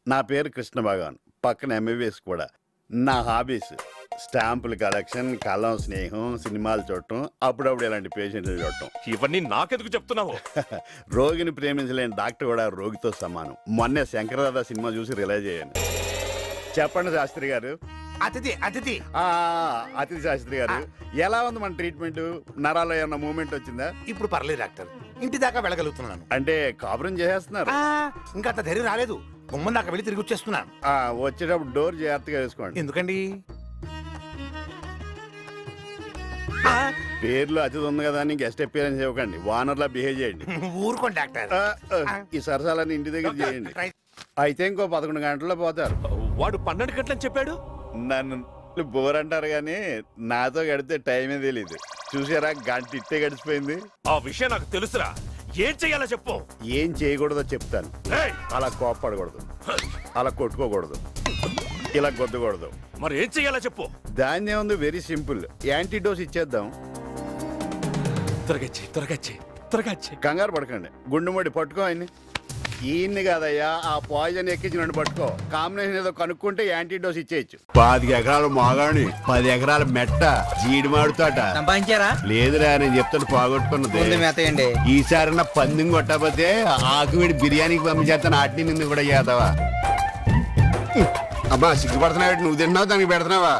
నా పేరు కృష్ణ భగవాన్ పక్కన ఎంబీబీఎస్ కూడా నా హాబీస్ స్టాంపుల కలెక్షన్ కలం స్నేహం సినిమాలు చూడటం అప్పుడప్పుడు ఇలాంటి పేషెంట్లు చూడటం ఇవన్నీ నాకెందుకు చెప్తున్నావు రోగిని ప్రేమించలేని డాక్టర్ కూడా రోగితో సమానం మొన్నే శంకరదాద సినిమా చూసి రిలైజ్ అయ్యాను చెప్పండి శాస్త్రి గారు అతిథి అతిథి ఆ, అతిథి శాస్త్రి గారు ఎలా ఉంది మన ట్రీట్మెంట్ నరాల్లో ఏమన్నా మూమెంట్ వచ్చిందా ఇప్పుడు పర్లేదు డాక్టర్ ఇంటి దాకా వెళ్ళగలుగుతున్నాను అంటే కాపురం చేసేస్తున్నారు ఆ, ఇంకా అంత ధైర్యం రాలేదు గుమ్మం దాకా వెళ్ళి తిరిగి వచ్చేస్తున్నాను ఆ, వచ్చేటప్పుడు డోర్ జాగ్రత్తగా వేసుకోండి ఎందుకండి ఆ, పేర్లు అతిథి ఉంది కదా అని గెస్ట్ అపియరెన్స్ ఇవ్వకండి వానర్లా బిహేవ్ చేయండి ఊరుకోండి డాక్టర్ ఆ, ఆ, ఈ సరసాలని ఇంటి దగ్గర చేయండి అయితే ఇంకో పదకొండు గంటల్లో పోతారు వాడు పన్నెండు గంటలని చెప్పాడు నన్ను బోర్ అంటారు కానీ నాతో గడితే టైమే తెలీదు చూసారా గంట ఇట్టే గడిచిపోయింది ఆ విషయం నాకు తెలుసురా ఏం చెయ్యాలో చెప్పు ఏం చేయకూడదో చెప్తాను ఏయ్, అలా కోప్పడకూడదు అలా కొట్టుకోకూడదు ఇలా కొద్దకూడదు మరి ఏం చెయ్యాలో చెప్పు దాన్ని ఉంది వెరీ సింపుల్ యాంటీడోస్ ఇచ్చేద్దాం త్వరగా చెయ్యి త్వరగా చెయ్యి త్వరగా చెయ్యి కంగారు పడకండి గుండుమడి పట్టుకో ఆయన్ని ఈయన్ని కాదయ్యా ఆ పాయిజన్ ఎక్కించి నన్ను పట్టుకో కాంబినేషన్ ఏదో కనుక్కుంటే యాంటీడోస్ ఇచ్చేయచ్చు పాతిక ఎకరాలు మాగాణి పది ఎకరాల మెట్ట జీడి మాడుతాట సంపాదించారా లేదురా నేను చెప్తాను ముందు పోగొట్టుకున్నది మేతయండి ఈసారి నా పందెం కొట్టకపోతే ఆకువిడి బిర్యానీకి పంపించేస్తాను ఆటిని నిన్ను కూడా చేస్తావా అమ్మా సిగ్గుపడుతున్నావు నువ్వు తిన్నావు దానికి పెడుతున్నావా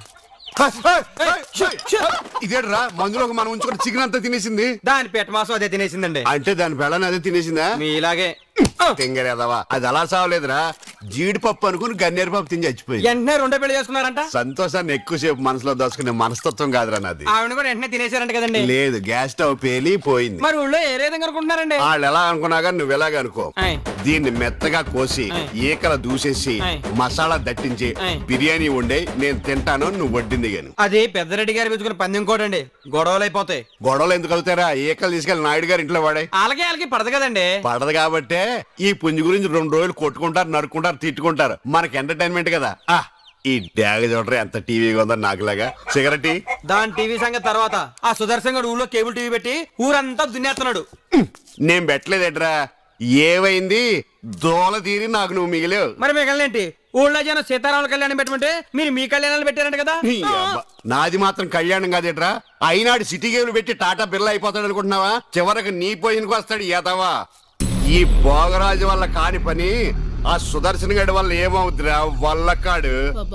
ఇదేట్రా మందులో మనం ఉంచుకున్న చికెన్ అంతా తినేసింది దాని పెట్ట మాసం అదే తినేసిందండి అంటే దాని పెళ్ళని అదే తినేసిందా మీలాగే తింగరేదవా అది అలా సావలేదురా జీడిపప్పు అనుకుని గన్నేరు పప్పు తిని చచ్చిపోయింది వెంటనే రెండో పెళ్లి చేసుకున్నారంట సంతోషాన్ని ఎక్కువసేపు మనసులో దాచుకునే మనస్తత్వం కాదురా నాది ఆవిడ కూడా వెంటనే తినేసారంట కదండి లేదు గ్యాస్ స్టవ్ పేలి పోయింది మరి ఊళ్ళో ఏ విధంగా అనుకుంటున్నారండి వాళ్ళు ఎలా అనుకున్నా కానీ నువ్వు ఎలాగ అనుకో ఆయ్. దీన్ని మెత్తగా కోసి ఆయ్. ఈకల దూసేసి ఆయ్. మసాలా దట్టించి ఆయ్. బిర్యానీ వండే నేను తింటాను నువ్వు వడ్డింది గాను అది పెద్దరెడ్డి గారు పెంచుకున్న పందెం కోటండి గొడవలు అయిపోతాయి గొడవలు ఎందుకు అవుతారా ఈకలు తీసుకెళ్ళి నాయుడు గారి ఇంట్లో వాడే అలాగే వాళ్ళకి పడదు కదండి పడదు కాబట్టే ఈ పుంజు గురించి రెండు రోజులు కొట్టుకుంటారు నరుక్కుంటారు తిట్టుకుంటారు మనకి ఎంటర్టైన్మెంట్ కదా ఆ ఈ డ్యాగ చూడరు ఎంత టీవీగా ఉందో నాకులాగా సిగరెట్ ఇయ్యి. దాని టీవీ సంగతి తర్వాత ఆ సుదర్శన్ గడు ఊళ్ళో కేబుల్ టీవీ పెట్టి ఊరంతా దున్నేస్తున్నాడు నేను పెట్టలేదేట్రా ఏమైంది దోల తీరి నాకు నువ్వు మిగిలేవు మరి మిగలనేంటి ఊళ్ళో జనం సీతారాముల కళ్యాణం పెట్టమంటే మీరు మీ కళ్యాణాలు పెట్టారంట కదా నీ అబ్బ. నాది మాత్రం కళ్యాణం కాదేట్రా అయినాడు సిటీ గేమ్లు పెట్టి టాటా బిర్లా అయిపోతాడు అనుకుంటున్నావా చివరికి నీ పోయినకు వస్తాడు ఏతావా ఈ భోగరాజు వల్ల కాని పని ఆ సుదర్శన్ గడి వల్ల ఏమవుతురా వల్లకాడు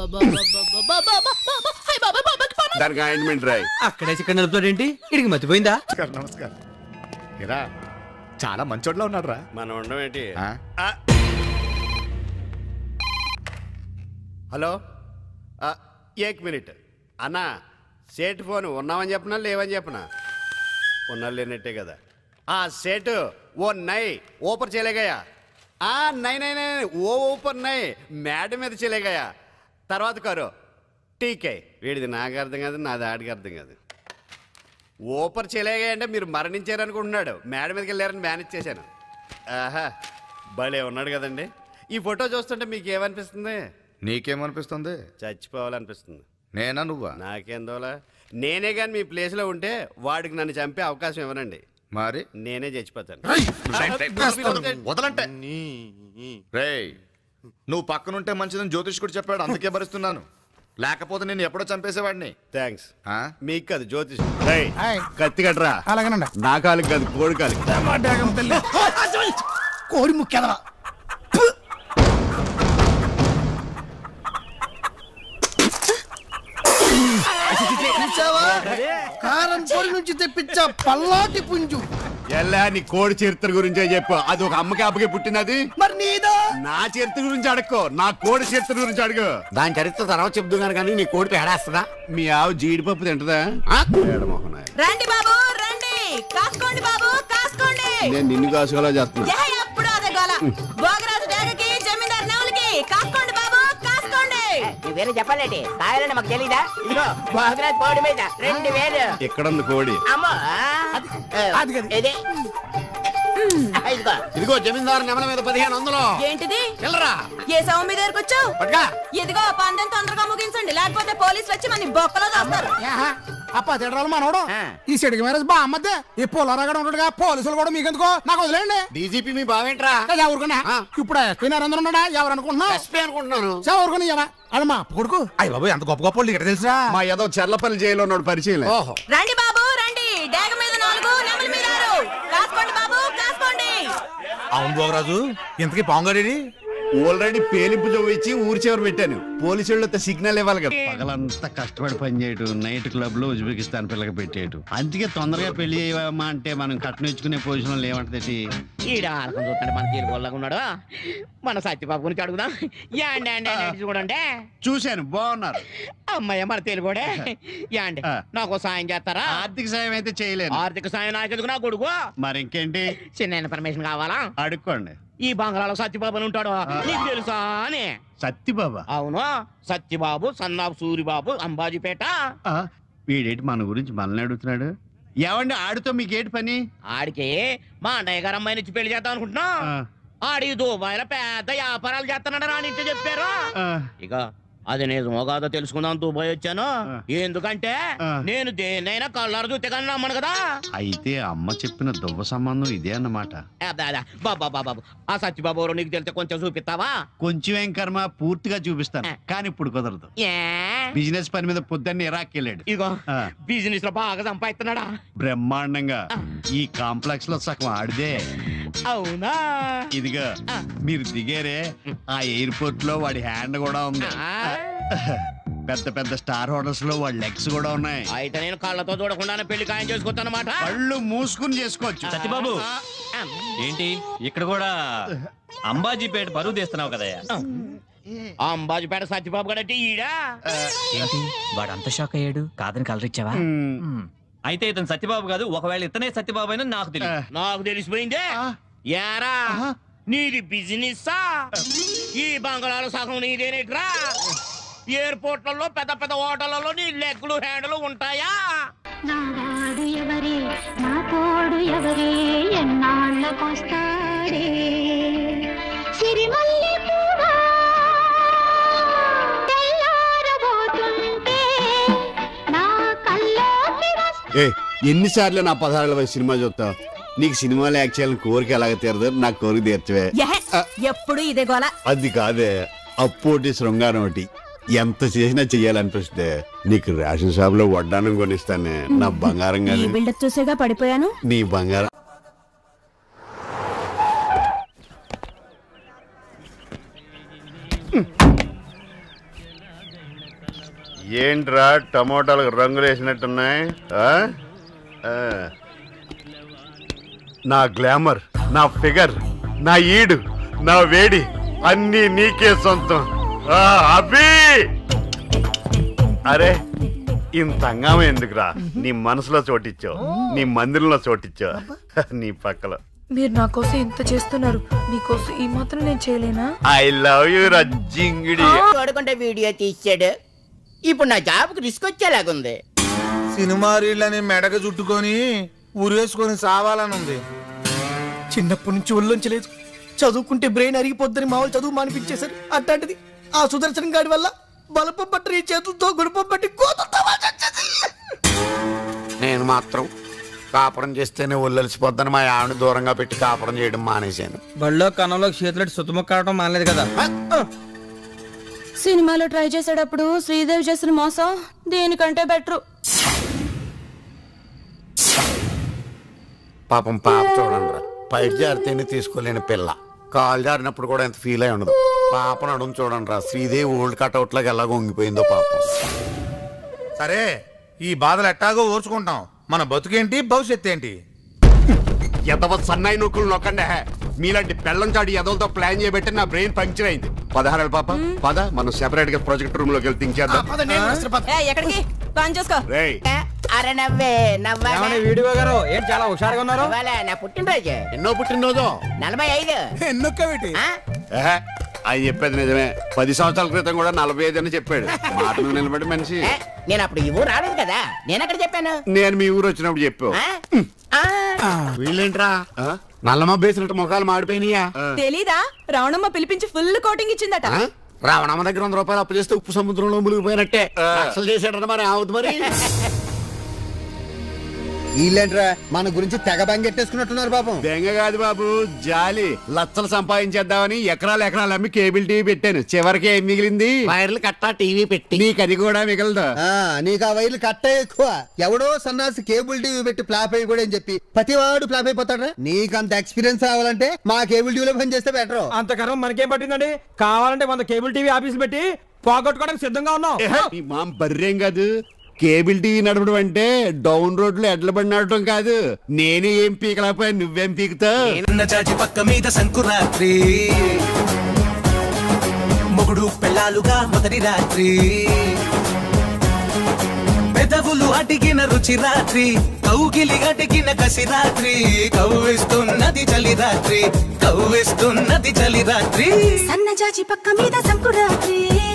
దానికి ఆయింట్మెంట్ రాయి అక్కడే చికెన్ నిలుపుతాడు ఏంటి ఇడికి మర్చిపోయిందా నమస్కారం నమస్కారం ఇరా చాలా మంచోడ్లా ఉన్నాడు రా మనం ఉండడం ఏంటి ఆ? హలో ఆ, ఏక్ మినిట్ అన్నా సేట్ ఫోన్ ఉన్నామని చెప్పనా లేవని చెప్పనా ఉన్నా లేనట్టే కదా ఆ సేటు ఓ నై ఓపర్ చేయలేగయా ఆ నై నై నై నై, ఓ ఊపర్ నై మేడ మీద చేయలేగయా తర్వాత కారు టీకే వీడిది నాకు అర్థం కాదు నాది ఆడికి అర్థం కాదు ఓపర్ చేయలేగా అంటే మీరు మరణించారు అనుకుంటున్నాడు మేడ మీదకి వెళ్ళారని మేనేజ్ చేశాను ఆహా భలే ఉన్నాడు కదండి ఈ ఫోటో చూస్తుంటే మీకు ఏమనిపిస్తుంది నీకేమనిపిస్తుంది చచ్చిపోవాలనిపిస్తుంది నేనా నువ్వా నాకేం దోలా నేనే కానీ మీ ప్లేస్లో ఉంటే వాడికి నన్ను చంపే అవకాశం ఇవ్వనండి మరి నేనే చచ్చిపోతాను వదలంటే రేయ్ నువ్వు పక్కనుంటే మంచిదని జ్యోతిష్కుడు చెప్పాడు అందుకే భరిస్తున్నాను లేకపోతే నేను ఎప్పుడో చంపేసేవాడిని థ్యాంక్స్ ఆ? మీకు కాదు జ్యోతిష్ రేయ్, హాయ్. కత్తి కట్టరా అలాగేనండి నా కాలికి కాదు కోడి కాలికి కోడి ముఖ్యదవా కారం కోడి నుంచి తెప్పించా పల్లాటి పుంజు ఎల్లా నీ కోడి చరిత్ర గురించే చెప్పు అది ఒక అమ్మకి అప్పకి పుట్టినది మరి నీదా నా చరిత్ర గురించి అడక్కో నా కోడి చరిత్ర గురించి అడుగు దాని చరిత్ర తర్వాత చెప్తున్నాను కానీ నీ కోడి పేడేస్తుందా మీ ఆవు జీడిపప్పు తింటదా ఏడమోహన్ ఆయన. రండి బాబు రండి కాసుకోండి బాబు కాసుకోండి నేను నిన్ను కాసుకోలా చేస్తున్నా ఏ ఎప్పుడు అదే గోల భోగరాజు డేగకి జమీందార్ నవలకి కాసుకోండి బాబు కాసుకోండి నువ్వు వేరే చెప్పాలండి కావాలని మాకు తెలీదా ఇదిగో భోగరాజ్ పౌడి మీద రెండు వేలు ఎక్కడుంది కోడి అమ్మో అది కాదు. ఇది ఇదిగో ఇదిగో జమీందారు నెమల మీద పదిహేను వందలు ఏంటిది చిల్లరా ఏ సౌ మీ దగ్గరకు వచ్చావు పట్టుగా ఇదిగో పందెం తొందరగా ముగించండి లేకపోతే పోలీసులు వచ్చి మన బొక్కలో చేస్తారు అప్ప తిడరాలు మనోడు ఆ. ఈ సెడికి మ్యారేజ్ బా అమ్మద్దే ఈ పొలారాగడ ఉంటాడుగా పోలీసులు కూడా మీకెందుకో నాకు వదిలేండి డీజీపీ మీ బావేంట్రా కదా ఎవరుకున్నా ఆ. ఇప్పుడు ఎస్పీ నరేంద్ర ఉన్నాడా ఎవరు అనుకుంటున్నావు ఎస్పీ అనుకుంటున్నాను ఎవరుకుని అది మా అప్పు కొడుకు అయ్య బాబు ఎంత గొప్ప గొప్ప వాళ్ళు ఇక్కడ తెలుసా మా ఏదో చెర్లపల్లి జైల్లో ఉన్నాడు పరిచయం ఓహో రండి బాబు రండి డేగ మీద నాలుగు నెమలి మీద ఆరు కాసుకోండి బాబు కాసుకోండి అవును భోగరాజు ఇంతకీ పాంగడేడి ఆల్రెడీ పేలింపు జవ్వు ఇచ్చి ఊరి చివరి పెట్టాను పోలీసు వాళ్ళతో సిగ్నల్ ఇవ్వాలి కదా పగలంతా కష్టపడి పని చేయటం నైట్ క్లబ్ లో ఉజ్బెకిస్తాన్ పిల్లకి పెట్టేయటం అందుకే తొందరగా పెళ్లి చేయమా అంటే మనం కట్నం పొజిషన్ లో ఏమంటది ఈడ ఆలకం చూస్తాడు మన తీరు వాళ్ళగా ఉన్నాడు మన సత్యబాబు గురించి అడుగుదాం యాండి యాండి యాండి అంటే చూడండి చూశాను బాగున్నారు అమ్మయ్య మన తెలుగుడే యాండి ఆ. నాకు సాయం చేస్తారా ఆర్థిక సాయం అయితే చేయలేను ఆర్థిక సాయం నాకెందుకు నా కొడుకు మరి ఇంకేంటి చిన్న ఇన్ఫర్మేషన్ కావాలా అడుక్కోండి ఈ బంగాళాలో సత్యబాబు అని ఉంటాడు నీకు తెలుసా అని సత్తిబాబా అవును సత్యబాబు సన్నాబు సూరిబాబు అంబాజీపేట ఆ, వీడేంటి మన గురించి మనల్ని అడుగుతున్నాడు ఏమండి ఆడితో మీకేంటి పని ఆడికి మా అన్నయ్య గారు అమ్మాయిని ఇచ్చి పెళ్లి చేద్దాం అనుకుంటున్నా ఆ, ఆడి దుబాయ్లో పెద్ద వ్యాపారాలు చేస్తున్నాడు నా ఇంట్లో చెప్పారు ఆ, ఇక అది నిజమో కాదో తెలుసుకుందాం దుబాయ్ వచ్చాను ఆ. ఎందుకంటే ఆ. నేను దేన్నైనా కళ్ళారు చూస్తే కానీ నమ్మను కదా అయితే అమ్మ చెప్పిన దువ్వ సంబంధం ఇదే అన్నమాట అబ్బా, అబ్బా, బాబా బాబా బాబు ఆ సత్యబాబు ఎవరో నీకు తెలిస్తే కొంచెం చూపిస్తావా కొంచెం ఏం కర్మ పూర్తిగా చూపిస్తాను కానీ ఇప్పుడు కుదరదు ఏ బిజినెస్ పని మీద పొద్దున్న ఇరాక్ వెళ్ళాడు ఇగో ఆ, బిజినెస్ లో బాగా సంపాదిస్తున్నాడా బ్రహ్మాండంగా ఈ కాంప్లెక్స్ లో సగం ఆడిదే అవునా ఇదిగో మీరు దిగారే ఆ ఎయిర్పోర్ట్ లో వాడి హ్యాండ్ కూడా ఉంది ఆ, పెద్ద పెద్ద స్టార్ హోటల్స్ లో వాడి లెగ్స్ కూడా ఉన్నాయి అయితే నేను కళ్ళతో చూడకుండానే పెళ్లి ఖాయం చేసుకోవచ్చన్నమాట కళ్ళు మూసుకుని చేసుకోవచ్చు సత్యబాబు ఏంటి ఇక్కడ కూడా అంబాజీపేట బరువు తీస్తున్నావు కదయ్యా అంబాజీపేట సత్యబాబు గడటి ఈడా ఏంటి వాడు అంత షాక్ అయ్యాడు కాదని కలరిచ్చావా మ్మ్. అయితే ఇతను సత్యబాబు కాదు ఒకవేళ ఇతనే సత్యబాబు అయినా నాకు తెలియదు నాకు తెలిసిపోయిందే ఆ. యారా నీది బిజినెస్ ఈ బంగాళాల సగం నీదేనేట్రా ఎయిర్పోర్ట్లలో పెద్ద పెద్ద హోటళ్లలో నీ లెగ్లు హ్యాండ్లు ఉంటాయా నా వాడు ఎవరే నా తోడు ఎవరే ఎన్నాళ్ళకొస్తాడే సిరిమల్లి పూవా తెల్లారబోతుంటే నా కల్లోకి వస్తా ఏ ఎన్నిసార్లు నా పదహారు వయసు సినిమా చూస్తావు నీకు సినిమాలో యాక్ట్ చేయాలని కోరిక ఎలాగ తీరదు నాకు కోరిక తీర్చవే ఎహె, ఎప్పుడు ఇదే గోల అది కాదే అప్పోటి శృంగారం ఒకటి ఎంత చేసినా చెయ్యాలనిపిస్తే నీకు రేషన్ షాప్ లో వడ్డానం కొనిస్తానే నా బంగారం ఈ కానీ బిల్డప్ చూసేగా పడిపోయాను నీ బంగారం ఏంట్రా టమోటాలకు రంగులు వేసినట్టున్నాయి ఆ? ఆ. నా గ్లామర్ నా ఫిగర్ నా ఈడు నా వేడి అన్నీ నీకే సొంతం ఆ, అభి అరే ఇంత హంగామా ఎందుకురా నీ మనసులో చోటిచ్చావు నీ మందిరంలో చోటిచ్చావు నీ పక్కల మీరు నా కోసం ఇంత చేస్తున్నారు మీకోసం ఈ మాత్రం నేను చేయలేనా ఐ లవ్ యూ రజ్జింగిడి చూడకుండా వీడియో తీసాడు ఇప్పుడు నా జాబ్కి రిస్క్ వచ్చేలాగుంది సినిమా రీళ్ళని మెడక చుట్టుకొని ఉరేసుకొని సావాలని ఉంది చిన్నప్పటి నుంచి ఒళ్ళొంచలేదు చదువుకుంటే బ్రెయిన్ అరిగిపోద్దని మామూలు చదువు మానిపించేశారు అట్లాంటిది ఆ సుదర్శన్ గాడి వల్ల బలపం పట్టిన ఈ చేతులతో గుణపం పట్టి కోతులతో వాల్చొచ్చేది. నేను మాత్రం కాపురం చేస్తేనే ఒళ్ళలిసిపోద్దని మా ఆవిడ దూరంగా పెట్టి కాపురం చేయడం మానేశాను బళ్ళో కన్నంలో చేతులెట్టి సుత్తముక్క కావడం మానలేదు కదా సినిమాలో ట్రై చేసేటప్పుడు శ్రీదేవి చేసిన మోసం దీనికంటే బెటరు పాపం పాప చూడండి రా పైకి జారితేనే తీసుకోలేని పిల్ల కాలు జారినప్పుడు కూడా ఎంత ఫీల్ అయి ఉండదు పాప నడుము చూడండి రా శ్రీదేవి ఓల్డ్ కట్అవుట్ లాగా ఎలా వంగిపోయిందో పాపం సరే ఈ బాధలు ఎట్టాగో ఓర్చుకుంటాం మన బతుకేంటి భవిష్యత్ ఏంటి ఎదవ సన్నాయి నొక్కులు నొక్కండి మీలాంటి పెళ్ళం చాడి ఎదవలతో ప్లాన్ చేయబట్టి నా బ్రెయిన్ పంక్చర్ అయింది పదహారు పాప పద మనం సెపరేట్ గా ప్రాజెక్ట్ రూమ్ లోకి వెళ్ళి థింక్ చేద్దాం పదండి, ఏం చేస్తారు, పద. ఏ ఎక్కడికి పని చూసుకో రేయ్ అరే నవ్వే నవ్వా ఏమండి వీడియో గారు ఏంటి చాలా హుషారుగా ఉన్నారు ఇవాళ నా పుట్టినరోజు ఎన్నో పుట్టినరోజు నలభై ఐదు ఎన్నొక్కవేటి ఆ? ఏహే, ఆయన చెప్పేది నిజమే పది సంవత్సరాల క్రితం కూడా నలభై ఐదు అని చెప్పాడు మాట మీద నిలబడి మనిషి ఏ, నేను అప్పుడు ఈ ఊరు రాలేదు కదా నేను ఎక్కడ చెప్పాను నేను మీ ఊరు వచ్చినప్పుడు చెప్పావు ఆ? ఆ, వీళ్ళేంట్రా ఆ? నల్లమ్మ బేసినట్టు ముఖాలు మాడిపోయినాయా తెలీదా రావణమ్మ పిలిపించి ఫుల్ కోటింగ్ ఇచ్చిందట ఆ? రావణమ్మ దగ్గర వంద రూపాయలు అప్పు చేస్తే ఉప్పు సముద్రంలో మునిగిపోయినట్టే అసలు చేసాడట మరి అవుతుంది మరి వీళ్ళేంట్రా మన గురించి తెగ బంగెట్టేసుకున్నట్టున్నారు పాపం బెంగ కాదు బాబు జాలి లచ్చలు సంపాదించేద్దామని ఎకరాలు ఎకరాలు అమ్మి కేబుల్ టీవీ పెట్టాను చివరికి ఏం మిగిలింది వైర్లు కట్టా టీవీ పెట్టి నీకు అది కూడా మిగలదు ఆ, నీకు ఆ వైర్లు కట్టే ఎక్కువ ఎవడో సన్నాసి కేబుల్ టీవీ పెట్టి ఫ్లాప్ అయ్యి కూడా అని చెప్పి ప్రతివాడు ఫ్లాప్ అయిపోతాడా నీకు అంత ఎక్స్పీరియన్స్ రావాలంటే మా కేబుల్ టీవీలో పని చేస్తే బెటర్ అంత కర్మ మనకేం పట్టిందండి కావాలంటే వంద కేబుల్ టీవీ ఆఫీసులు పెట్టి పోగొట్టుకోవడానికి సిద్ధంగా ఉన్నాం ఈ మామ బర్రేం కాదు కేబుల్ టీవీ నడపడం అంటే డౌన్ రోడ్ లో ఎడ్ల బండి నడపడం కాదు నేనే ఏం పీకలేకపోయా నువ్వేం పీకుతావు నిన్న జాజి పక్క మీద సంకురాత్రి మొగుడు పెళ్ళాలుగా మొదటి రాత్రి పెదవులు అడిగిన రుచి రాత్రి కౌగిలి అడిగిన కసి రాత్రి కవ్విస్తున్నది చలి రాత్రి కవ్విస్తున్నది చలి రాత్రి సన్నజాజి పక్క మీద సంకురాత్రి